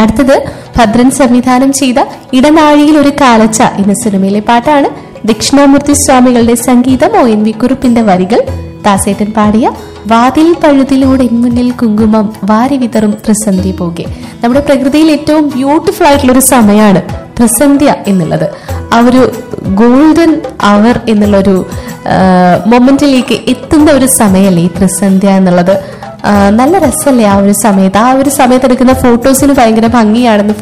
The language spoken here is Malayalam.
അടുത്തത് ഭദ്രൻ സംവിധാനം ചെയ്ത ഇടനാഴിയിൽ ഒരു കാലച്ച എന്ന സിനിമയിലെ പാട്ടാണ് ദക്ഷിണാമൂർത്തി സ്വാമികളുടെ സംഗീതം ഒ എൻ വി കുറുപ്പിന്റെ വരികൾ ദാസേട്ടൻ പാടിയ വാതിൽ പഴുതിലൂടെ മുന്നിൽ കുങ്കുമം വാരി വിതറും ത്രിസന്ധ്യ പോകെ നമ്മുടെ പ്രകൃതിയിൽ ഏറ്റവും ബ്യൂട്ടിഫുൾ ആയിട്ടുള്ള ഒരു സമയമാണ് ത്രിസന്ധ്യ എന്നുള്ളത് ആ ഒരു ഗോൾഡൻ അവർ എന്നുള്ളൊരു മൊമെന്റിലേക്ക് എത്തുന്ന ഒരു സമയമല്ലേ ഈ ത്രിസന്ധ്യ എന്നുള്ളത് ആ, നല്ല രസമല്ലേ ആ ഒരു സമയത്ത് ആ ഒരു സമയത്ത് എടുക്കുന്ന ഫോട്ടോസിന് ഭയങ്കര ഭംഗിയാണെന്ന്